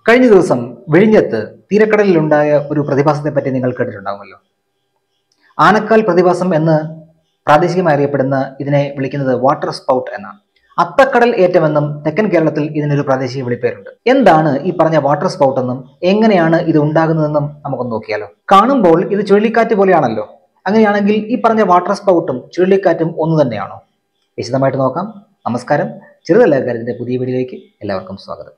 കഴിഞ്ഞ ദിവസം വിഴിഞ്ഞത്ത് തീരക്കടലിലുണ്ടായ ഒരു പ്രതിഭാസത്തെ പറ്റി നിങ്ങൾ കേട്ടിട്ടുണ്ടാകുമല്ലോ ആനക്കാൽ പ്രതിഭാസം എന്ന് പ്രാദേശികമായി അറിയപ്പെടുന്ന ഇതിനെ വിളിക്കുന്നത് വാട്ടർ സ്പൗട്ട് എന്നാണ് അത്തക്കടൽ ഏറ്റമെന്നും തെക്കൻ കേരളത്തിൽ ഇതിനൊരു പ്രാദേശിക വിളിപ്പേരുണ്ട് എന്താണ് ഈ പറഞ്ഞ വാട്ടർ സ്പൗട്ട് എന്നും എങ്ങനെയാണ് ഇത് ഉണ്ടാകുന്നതെന്നും നമുക്കൊന്ന് നോക്കിയാലോ കാണുമ്പോൾ ഇത് ചുഴലിക്കാറ്റ് പോലെയാണല്ലോ അങ്ങനെയാണെങ്കിൽ ഈ പറഞ്ഞ വാട്ടർ സ്പൗട്ടും ചുഴലിക്കാറ്റും ഒന്ന് തന്നെയാണോ വിശദമായിട്ട് നോക്കാം നമസ്കാരം ചെറുതല്ല കാര്യത്തിന്റെ പുതിയ വീഡിയോയിലേക്ക് എല്ലാവർക്കും സ്വാഗതം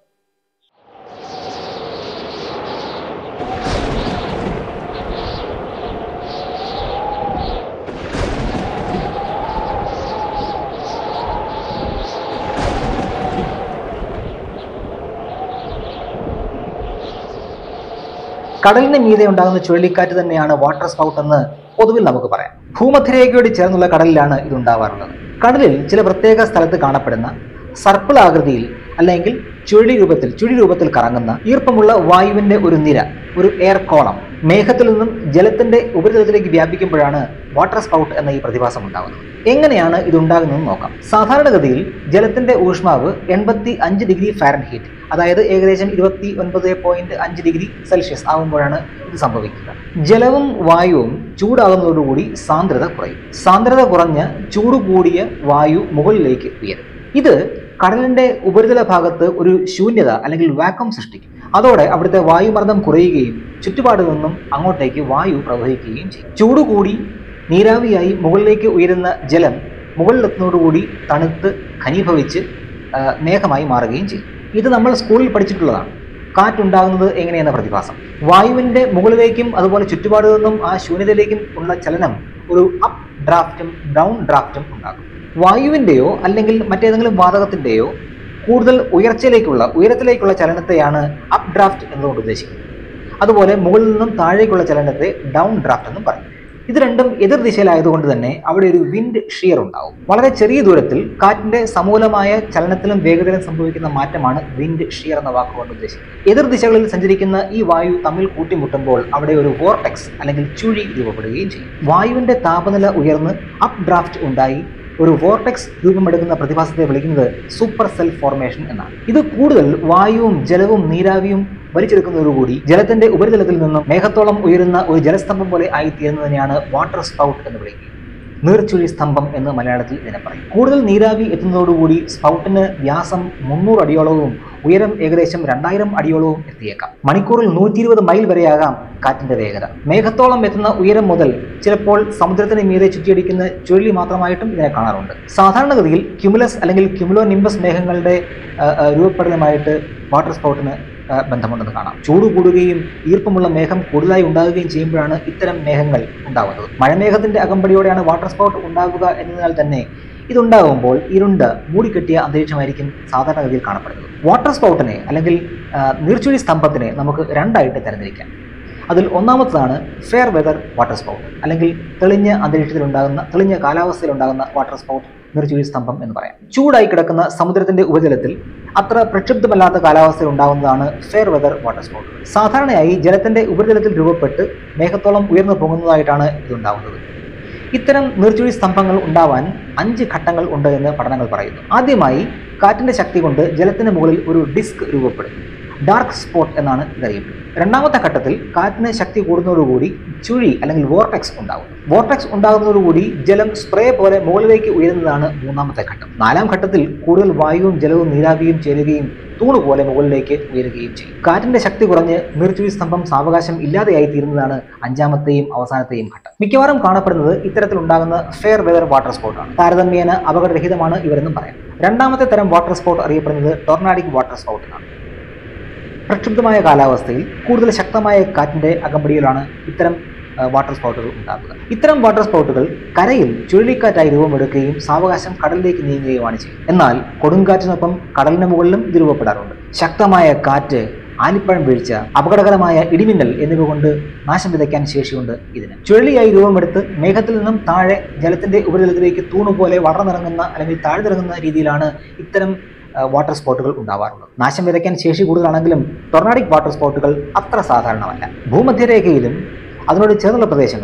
കടലിന് മീതെ ഉണ്ടാകുന്ന ചുഴലിക്കാറ്റ് തന്നെയാണ് വാട്ടർ സ്പൗട്ട് എന്ന് പൊതുവിൽ നമുക്ക് പറയാം ഭൂമധ്യരേഖയോട് ചേർന്നുള്ള കടലിലാണ് ഇത് ഉണ്ടാവാറുള്ളത് കടലിൽ ചില പ്രത്യേക സ്ഥലത്ത് കാണപ്പെടുന്ന സർപ്പിൾ ആകൃതിയിൽ അല്ലെങ്കിൽ ചുഴി രൂപത്തിൽ ചുഴി രൂപത്തിൽ കറങ്ങുന്ന ഈർപ്പമുള്ള വായുവിന്റെ ഒരു നിര ഒരു എയർ കോളം മേഘത്തിൽ നിന്നും ജലത്തിന്റെ ഉപരിതലത്തിലേക്ക് വ്യാപിക്കുമ്പോഴാണ് വാട്ടർ സ്പൗട്ട് എന്ന ഈ പ്രതിഭാസം ഉണ്ടാകുന്നത് എങ്ങനെയാണ് ഇത് ഉണ്ടാകുന്നതെന്ന് നോക്കാം സാധാരണഗതിയിൽ ജലത്തിന്റെ ഊഷ്മാവ് എൺപത്തി അഞ്ച് ഡിഗ്രി ഫാരൻഹീറ്റ് അതായത് ഏകദേശം ഇരുപത്തി ഒൻപത് പോയിന്റ് അഞ്ച് ഡിഗ്രി സെൽഷ്യസ് ആകുമ്പോഴാണ് ഇത് സംഭവിക്കുക ജലവും വായുവും ചൂടാകുന്നതോടുകൂടി സാന്ദ്രത കുറയും സാന്ദ്രത കുറഞ്ഞ് ചൂട് കൂടിയ വായു മുകളിലേക്ക് ഉയരും ഇത് കടലിന്റെ ഉപരിതല ഭാഗത്ത് ഒരു ശൂന്യത അല്ലെങ്കിൽ വാക്വം സൃഷ്ടിക്കും അതോടെ അവിടുത്തെ വായുമർദ്ദം കുറയുകയും ചുറ്റുപാടിൽ നിന്നും അങ്ങോട്ടേക്ക് വായു പ്രവഹിക്കുകയും ചെയ്യും ചൂട് കൂടി നീരാവിയായി മുകളിലേക്ക് ഉയരുന്ന ജലം മുകളിലെത്തുന്നതോടുകൂടി തണുത്ത് ഘനീഭവിച്ച് ആ, മേഘമായി മാറുകയും ചെയ്യും ഇത് നമ്മൾ സ്കൂളിൽ പഠിച്ചിട്ടുള്ളതാണ് കാറ്റുണ്ടാകുന്നത് എങ്ങനെയെന്ന പ്രതിഭാസം വായുവിന്റെ മുകളിലേക്കും അതുപോലെ ചുറ്റുപാടിൽ നിന്നും ആ ശൂന്യതയിലേക്കും ഉള്ള ചലനം ഒരു അപ്പ് ഡ്രാഫ്റ്റും ഡൗൺ ഡ്രാഫ്റ്റും ഉണ്ടാകും വായുവിന്റെയോ അല്ലെങ്കിൽ മറ്റേതെങ്കിലും വാതകത്തിന്റെയോ കൂടുതൽ ഉയർച്ചയിലേക്കുള്ള ഉയരത്തിലേക്കുള്ള ചലനത്തെയാണ് അപ്പ് ഡ്രാഫ്റ്റ് എന്നതുകൊണ്ട് ഉദ്ദേശിക്കുന്നത് അതുപോലെ മുകളിൽ നിന്നും താഴേക്കുള്ള ചലനത്തെ ഡൗൺ ഡ്രാഫ്റ്റ് എന്നും പറയും ഇത് രണ്ടും എതിർ ദിശയിലായതുകൊണ്ട് തന്നെ അവിടെ ഒരു വിൻഡ് ഷിയർ ഉണ്ടാവും വളരെ ചെറിയ ദൂരത്തിൽ കാറ്റിന്റെ സമൂലമായ ചലനത്തിലും വേഗതയിലും സംഭവിക്കുന്ന മാറ്റമാണ് വിൻഡ് ഷിയർ എന്ന വാക്കുകൊണ്ട് ഉദ്ദേശിക്കുന്നത് എതിർ ദിശകളിൽ സഞ്ചരിക്കുന്ന ഈ വായു തമ്മിൽ കൂട്ടിമുട്ടുമ്പോൾ അവിടെ ഒരു വോർടെക്സ് അല്ലെങ്കിൽ ചുഴി രൂപപ്പെടുകയും ചെയ്യും വായുവിന്റെ താപനില ഉയർന്ന് അപ്പ് ഡ്രാഫ്റ്റ് ഉണ്ടായി ഒരു വോർടെക്സ് രൂപമെടുക്കുന്ന പ്രതിഭാസത്തെ വിളിക്കുന്നത് സൂപ്പർ സെൽ ഫോർമേഷൻ എന്നാണ് ഇത് കൂടുതൽ വായുവും ജലവും നീരാവിയും വലിച്ചെടുക്കുന്നതോടുകൂടി ജലത്തിന്റെ ഉപരിതലത്തിൽ നിന്നും മേഘത്തോളം ഉയരുന്ന ഒരു ജലസ്തംഭം പോലെ ആയിത്തീരുന്നതിനെയാണ് വാട്ടർ സ്പൗട്ട് എന്ന് വിളിക്കുന്നത് നീർച്ചുഴി സ്തംഭം എന്ന് മലയാളത്തിൽ ഇതിനെ പറയും കൂടുതൽ നീരാവി എത്തുന്നതോടുകൂടി സ്പൗട്ടിന് വ്യാസം മുന്നൂറ് അടിയോളവും ഉയരം ഏകദേശം രണ്ടായിരം അടിയോളവും എത്തിയേക്കാം മണിക്കൂറിൽ നൂറ്റി ഇരുപത് മൈൽ വരെയാകാം കാറ്റിന്റെ വേഗത മേഘത്തോളം എത്തുന്ന ഉയരം മുതൽ ചിലപ്പോൾ സമുദ്രത്തിന് മീതെ ചുറ്റിയടിക്കുന്ന ചുഴലി മാത്രമായിട്ടും ഇതിനെ കാണാറുണ്ട് സാധാരണഗതിയിൽ ക്യുമുലസ് അല്ലെങ്കിൽ ക്യുമുലോ നിംബസ് മേഘങ്ങളുടെ ആ, ആ, രൂപപ്പെടലുമായിട്ട് വാട്ടർ സ്പൗട്ടിന് ആ, ബന്ധമുണ്ടെന്ന് കാണാം ചൂട് കൂടുകയും ഈർപ്പമുള്ള മേഘം കൂടുതലായി ഉണ്ടാകുകയും ചെയ്യുമ്പോഴാണ് ഇത്തരം മേഘങ്ങൾ ഉണ്ടാകുന്നത് മഴമേഘത്തിന്റെ അകമ്പടിയോടെയാണ് വാട്ടർ സ്പൗട്ട് ഉണ്ടാകുക എന്നതിനാൽ തന്നെ ഇതുണ്ടാകുമ്പോൾ ഇരുണ്ട് മൂടിക്കെട്ടിയ അന്തരീക്ഷമായിരിക്കും സാധാരണഗതിയിൽ കാണപ്പെടുന്നത് വാട്ടർ സ്പൗട്ടിനെ അല്ലെങ്കിൽ ആ, നീർച്ചുഴി സ്തംഭത്തിനെ നമുക്ക് രണ്ടായിട്ട് തരംതിരിക്കാം അതിൽ ഒന്നാമത്തതാണ് ഫെയർ വെതർ വാട്ടർ സ്പൗട്ട് അല്ലെങ്കിൽ തെളിഞ്ഞ അന്തരീക്ഷത്തിൽ ഉണ്ടാകുന്ന തെളിഞ്ഞ കാലാവസ്ഥയിൽ ഉണ്ടാകുന്ന വാട്ടർ സ്പൗട്ട് നീർച്ചുഴി സ്തംഭം എന്ന് പറയാം ചൂടായി കിടക്കുന്ന സമുദ്രത്തിന്റെ ഉപരിതലത്തിൽ അത്ര പ്രക്ഷുബ്ധമല്ലാത്ത കാലാവസ്ഥയിൽ ഉണ്ടാകുന്നതാണ് ഫെയർ വെതർ വാട്ടർ സ്പൗട്ട് സാധാരണയായി ജലത്തിന്റെ ഉപരിതലത്തിൽ രൂപപ്പെട്ട് മേഘത്തോളം ഉയർന്നു പോകുന്നതായിട്ടാണ് ഇതുണ്ടാകുന്നത് ഇത്തരം നീർച്ചുഴി സ്തംഭങ്ങൾ ഉണ്ടാവാൻ അഞ്ച് ഘട്ടങ്ങൾ ഉണ്ട് എന്ന് പഠനങ്ങൾ പറയുന്നു ആദ്യമായി കാറ്റിന്റെ ശക്തി കൊണ്ട് ജലത്തിന് മുകളിൽ ഒരു ഡിസ്ക് രൂപപ്പെടും ഡാർക്ക് സ്പോട്ട് എന്നാണ് ഇതറിയപ്പെടുന്നത് രണ്ടാമത്തെ ഘട്ടത്തിൽ കാറ്റിന് ശക്തി കൂടുന്നതോടുകൂടി ചുഴി അല്ലെങ്കിൽ വോർടെക്സ് ഉണ്ടാകും വോർടെക്സ് ഉണ്ടാകുന്നതോടുകൂടി ജലം സ്പ്രേ പോലെ മുകളിലേക്ക് ഉയരുന്നതാണ് മൂന്നാമത്തെ ഘട്ടം നാലാം ഘട്ടത്തിൽ കൂടുതൽ വായുവും ജലവും നീരാവിയും ചേരുകയും തൂണ് പോലെ മുകളിലേക്ക് ഉയരുകയും ചെയ്യും കാറ്റിന്റെ ശക്തി കുറഞ്ഞ് നീർച്ചുഴി സ്തംഭം സാവകാശം ഇല്ലാതെയായി തീരുന്നതാണ് അഞ്ചാമത്തെയും അവസാനത്തെയും ഘട്ടം മിക്കവാറും കാണപ്പെടുന്നത് ഇത്തരത്തിലുണ്ടാകുന്ന ഫെയർ വെതർ വാട്ടർ സ്പോട്ടാണ് താരതമ്യേന അപകടരഹിതമാണ് ഇവരെന്നും പറയാം രണ്ടാമത്തെ തരം വാട്ടർ സ്പോട്ട് അറിയപ്പെടുന്നത് ടൊർണാഡിക് വാട്ടർ സ്പോട്ട് എന്നാണ് പ്രക്ഷുബ്ധമായ കാലാവസ്ഥയിൽ കൂടുതൽ ശക്തമായ കാറ്റിന്റെ അകമ്പടിയിലാണ് ഇത്തരം ആ, വാട്ടർ സ്പോട്ടുകൾ ഉണ്ടാകുക ഇത്തരം വാട്ടർ സ്പോട്ടുകൾ കരയിൽ ചുഴലിക്കാറ്റായി രൂപമെടുക്കുകയും സാവകാശം കടലിലേക്ക് നീങ്ങുകയുമാണ് ചെയ്യുന്നത് എന്നാൽ കൊടുങ്കാറ്റിനൊപ്പം കടലിന് മുകളിലും ഇത് രൂപപ്പെടാറുണ്ട് ശക്തമായ കാറ്റ് ആലിപ്പഴം വീഴ്ച അപകടകരമായ ഇടിമിന്നൽ എന്നിവ കൊണ്ട് നാശം വിതയ്ക്കാൻ ശേഷിയുണ്ട് ഇതിന് ചുഴലിയായി രൂപമെടുത്ത് മേഘത്തിൽ നിന്നും താഴെ ജലത്തിന്റെ ഉപരിതലത്തിലേക്ക് തൂണുപോലെ വളർന്നിറങ്ങുന്ന അല്ലെങ്കിൽ താഴ്ന്നിറങ്ങുന്ന രീതിയിലാണ് ഇത്തരം ആ, വാട്ടർ സ്പോട്ടുകൾ ഉണ്ടാവാറുള്ളത് നാശം വിതയ്ക്കാൻ ശേഷി കൂടുതലാണെങ്കിലും ടൊർണാഡിക് വാട്ടർ സ്പോട്ടുകൾ അത്ര സാധാരണമല്ല ഭൂമധ്യരേഖയിലും അതിനോട് ചേർന്നുള്ള പ്രദേശങ്ങളിലും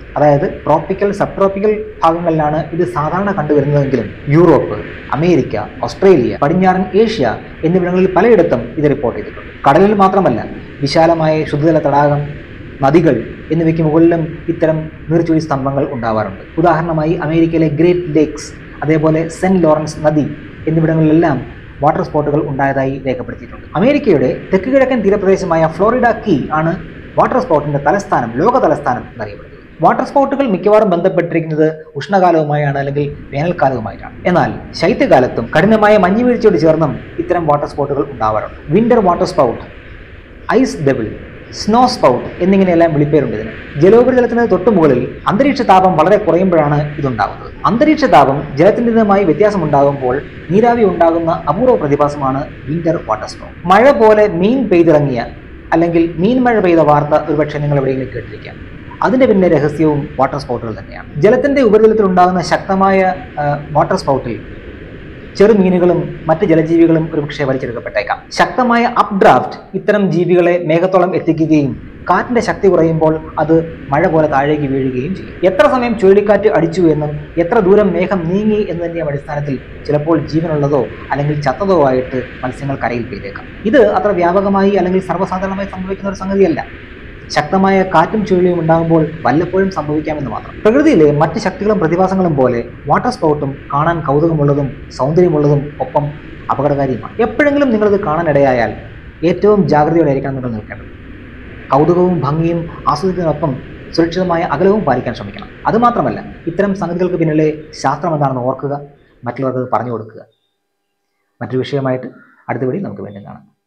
അതായത് ട്രോപ്പിക്കൽ സബ് ട്രോപ്പിക്കൽ ഭാഗങ്ങളിലാണ് ഇത് സാധാരണ കണ്ടുവരുന്നതെങ്കിലും യൂറോപ്പ് അമേരിക്ക ഓസ്ട്രേലിയ പടിഞ്ഞാറൻ ഏഷ്യ എന്നിവിടങ്ങളിൽ പലയിടത്തും ഇത് റിപ്പോർട്ട് ചെയ്തിട്ടുണ്ട് കടലിൽ മാത്രമല്ല വിശാലമായ ശുദ്ധജല തടാകം നദികൾ എന്നിവയ്ക്ക് മുകളിലും ഇത്തരം നീർച്ചുഴി സ്തംഭങ്ങൾ ഉണ്ടാവാറുണ്ട് ഉദാഹരണമായി അമേരിക്കയിലെ ഗ്രേറ്റ് ലേക്സ് അതേപോലെ സെന്റ് ലോറൻസ് നദി എന്നിവിടങ്ങളിലെല്ലാം വാട്ടർ സ്പോട്ടുകൾ ഉണ്ടായതായി രേഖപ്പെടുത്തിയിട്ടുണ്ട് അമേരിക്കയുടെ തെക്ക് കിഴക്കൻ തീരപ്രദേശമായ ഫ്ലോറിഡ കീ ആണ് വാട്ടർ സ്പോട്ടിന്റെ തലസ്ഥാനം ലോക തലസ്ഥാനം എന്നറിയപ്പെടുന്നത് വാട്ടർ സ്പോട്ടുകൾ മിക്കവാറും ബന്ധപ്പെട്ടിരിക്കുന്നത് ഉഷ്ണകാലവുമായാണ് അല്ലെങ്കിൽ വേനൽക്കാലവുമായിട്ടാണ് എന്നാൽ ശൈത്യകാലത്തും കഠിനമായ മഞ്ഞുവീഴ്ചയോട് ചേർന്നും ഇത്തരം വാട്ടർ സ്പോട്ടുകൾ ഉണ്ടാവാറുണ്ട് winter water spout ice devil snow spout എന്നിങ്ങനെയെല്ലാം വിളിപ്പേരുണ്ട് ഇതിന് ജലോപരിതലത്തിന് തൊട്ടു മുകളിൽ അന്തരീക്ഷ താപം വളരെ കുറയുമ്പോഴാണ് ഇതുണ്ടാകുന്നത് അന്തരീക്ഷ താപം ജലത്തിൻ്റെതുമായി വ്യത്യാസമുണ്ടാകുമ്പോൾ നീരാവി ഉണ്ടാകുന്ന അപൂർവ പ്രതിഭാസമാണ് വിന്റർ വാട്ടർ സ്പൗട്ട് മഴ പോലെ മീൻ പെയ്തിറങ്ങിയ അല്ലെങ്കിൽ മീൻ മഴ പെയ്ത വാർത്ത ഒരുപക്ഷെ നിങ്ങൾ എവിടെയെങ്കിലും കേട്ടിരിക്കാം അതിന്റെ പിന്നെ രഹസ്യവും വാട്ടർ സ്പൗട്ടുകൾ തന്നെയാണ് ജലത്തിന്റെ ഉപരിതലത്തിൽ ഉണ്ടാകുന്ന ശക്തമായ ആ, വാട്ടർ സ്പൗട്ടിൽ ചെറുമീനുകളും മറ്റ് ജലജീവികളും ഒരുപക്ഷെ വലിച്ചെടുക്കപ്പെട്ടേക്കാം ശക്തമായ അപ് ഡ്രാഫ്റ്റ് ഇത്തരം ജീവികളെ മേഘത്തോളം എത്തിക്കുകയും കാറ്റിന്റെ ശക്തി കുറയുമ്പോൾ അത് മഴ പോലെ താഴേക്ക് വീഴുകയും ചെയ്യും എത്ര സമയം ചുഴലിക്കാറ്റ് അടിച്ചു എന്നും എത്ര ദൂരം മേഘം നീങ്ങി എന്നതിൻ്റെയും അടിസ്ഥാനത്തിൽ ചിലപ്പോൾ ജീവനുള്ളതോ അല്ലെങ്കിൽ ചത്തതോ ആയിട്ട് മത്സ്യങ്ങൾ കരയിൽ പെയ്തേക്കാം ഇത് അത്ര വ്യാപകമായി അല്ലെങ്കിൽ സർവ്വസാധാരണമായി സംഭവിക്കുന്ന ഒരു സംഗതിയല്ല ശക്തമായ കാറ്റും ചുഴലിയും ഉണ്ടാകുമ്പോൾ വല്ലപ്പോഴും സംഭവിക്കാമെന്ന് മാത്രം പ്രകൃതിയിലെ മറ്റ് ശക്തികളും പ്രതിഭാസങ്ങളും പോലെ വാട്ടർ സ്പൗട്ടും കാണാൻ കൗതുകമുള്ളതും സൗന്ദര്യമുള്ളതും ഒപ്പം അപകടകാരിയുമാണ് എപ്പോഴെങ്കിലും നിങ്ങളിത് കാണാനിടയായാൽ ഏറ്റവും ജാഗ്രതയോടെ ആയിരിക്കണം നിങ്ങൾ നിൽക്കേണ്ടത് കൗതുകവും ഭംഗിയും ആസ്വദിക്കുന്നതിനൊപ്പം സുരക്ഷിതമായ അകലവും പാലിക്കാൻ ശ്രമിക്കണം അതുമാത്രമല്ല ഇത്തരം സംഗതികൾക്ക് പിന്നിലെ ശാസ്ത്രം എന്താണെന്ന് ഓർക്കുക മറ്റുള്ളവർക്ക് അത് പറഞ്ഞു കൊടുക്കുക മറ്റൊരു വിഷയമായിട്ട് അടുത്ത വഴി നമുക്ക് വീണ്ടും കാണാം